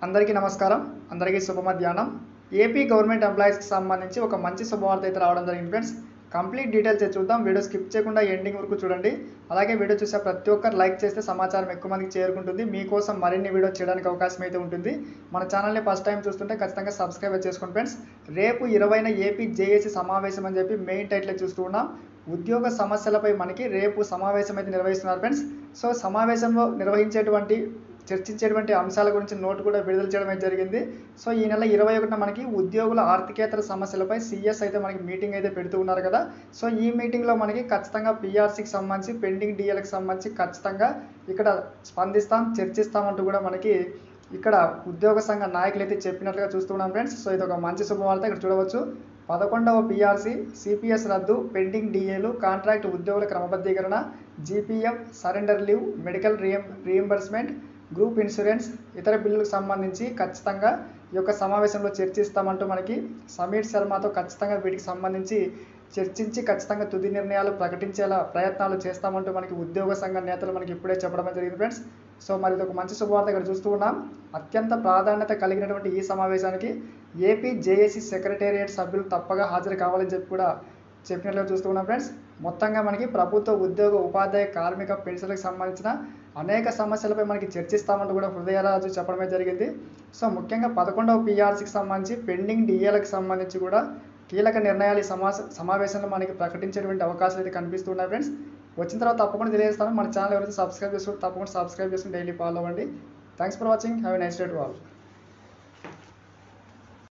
అందరికీ నమస్కారం అందరికీ శుభ మధ్యాహ్నం ఏపీ గవర్నమెంట్ ఎంప్లాయీస్కి సంబంధించి ఒక మంచి శుభవార్త అయితే రావడం జరిగింది ఫ్రెండ్స్ కంప్లీట్ డీటెయిల్స్ అయితే చూద్దాం వీడియో స్కిప్ చేయకుండా ఎండింగ్ వరకు చూడండి అలాగే వీడియో చూసే ప్రతి ఒక్కరు లైక్ చేస్తే సమాచారం ఎక్కువ మందికి చేరుకుంటుంది మీకోసం మరిన్ని వీడియో చేయడానికి అవకాశం అయితే ఉంటుంది మన ఛానల్ని ఫస్ట్ టైం చూస్తుంటే ఖచ్చితంగా సబ్స్క్రైబ్ చేసుకోండి ఫ్రెండ్స్ రేపు ఇరవైన ఏపీ జేఏసీ సమావేశం అని చెప్పి మెయిన్ టైటిల్ చూస్తూ ఉన్నాం ఉద్యోగ సమస్యలపై మనకి రేపు సమావేశం అయితే నిర్వహిస్తున్నారు ఫ్రెండ్స్ సో సమావేశంలో నిర్వహించేటువంటి చర్చించేటువంటి అంశాల గురించి నోటు కూడా విడుదల చేయడం అయితే జరిగింది సో ఈ నెల ఇరవై ఒకటిన మనకి ఉద్యోగుల ఆర్థికేతర సమస్యలపై సిఎస్ అయితే మనకి మీటింగ్ అయితే పెడుతూ ఉన్నారు కదా సో ఈ మీటింగ్లో మనకి ఖచ్చితంగా పిఆర్సీకి సంబంధించి పెండింగ్ డిఎల్కి సంబంధించి ఖచ్చితంగా ఇక్కడ స్పందిస్తాం చర్చిస్తామంటూ కూడా మనకి ఇక్కడ ఉద్యోగ సంఘ నాయకులు అయితే చెప్పినట్లుగా చూస్తున్నాం ఫ్రెండ్స్ సో ఇది ఒక మంచి శుభవార్త ఇక్కడ చూడవచ్చు పదకొండవ పిఆర్సీ సిపిఎస్ రద్దు పెండింగ్ డిఏలు కాంట్రాక్ట్ ఉద్యోగుల క్రమబద్ధీకరణ జీపీఎఫ్ సరెండర్ లీవ్ మెడికల్ రియం రీఎంబర్స్మెంట్ గ్రూప్ ఇన్సూరెన్స్ ఇతర బిల్లులకు సంబంధించి ఖచ్చితంగా ఈ యొక్క సమావేశంలో చర్చిస్తామంటూ మనకి సమీర్ శర్మతో ఖచ్చితంగా వీటికి సంబంధించి చర్చించి ఖచ్చితంగా తుది నిర్ణయాలు ప్రకటించేలా ప్రయత్నాలు చేస్తామంటూ మనకి ఉద్యోగ సంఘ నేతలు మనకి ఇప్పుడే చెప్పడం జరిగింది ఫ్రెండ్స్ సో మరి ఇది ఒక మంచి శుభవార్త ఇక్కడ చూస్తూ ఉన్నాం అత్యంత ప్రాధాన్యత కలిగినటువంటి ఈ సమావేశానికి ఏపీ జేఏసీ సెక్రటేరియట్ సభ్యులు తప్పగా హాజరు కావాలని చెప్పి కూడా చెప్పినట్లుగా చూస్తూ ఉన్నాం ఫ్రెండ్స్ మొత్తంగా మనకి ప్రభుత్వ ఉద్యోగ ఉపాధ్యాయ కార్మిక పెన్షన్లకు సంబంధించిన అనేక సమస్యలపై మనకి చర్చిస్తామంటూ కూడా హృదయరాజు చెప్పడమే జరిగింది సో ముఖ్యంగా పదకొండవ పిఆర్సీకి సంబంధించి పెండింగ్ డిఏలకు సంబంధించి కూడా కీలక నిర్ణయాలు ఈ సమా సమావేశంలో మనకి ప్రకటించేటువంటి అవకాశాలు అయితే కనిపిస్తున్నాయి ఫ్రెండ్స్ వచ్చిన తర్వాత తప్పకుండా తెలియజేస్తాను మన ఛానల్ ఎవరైతే సబ్స్క్రైబ్ చేసుకుంటే తప్పకుండా సబ్స్క్రైబ్ చేసుకుని డైలీ ఫాలో అవ్వండి thanks for watching have a nice day to all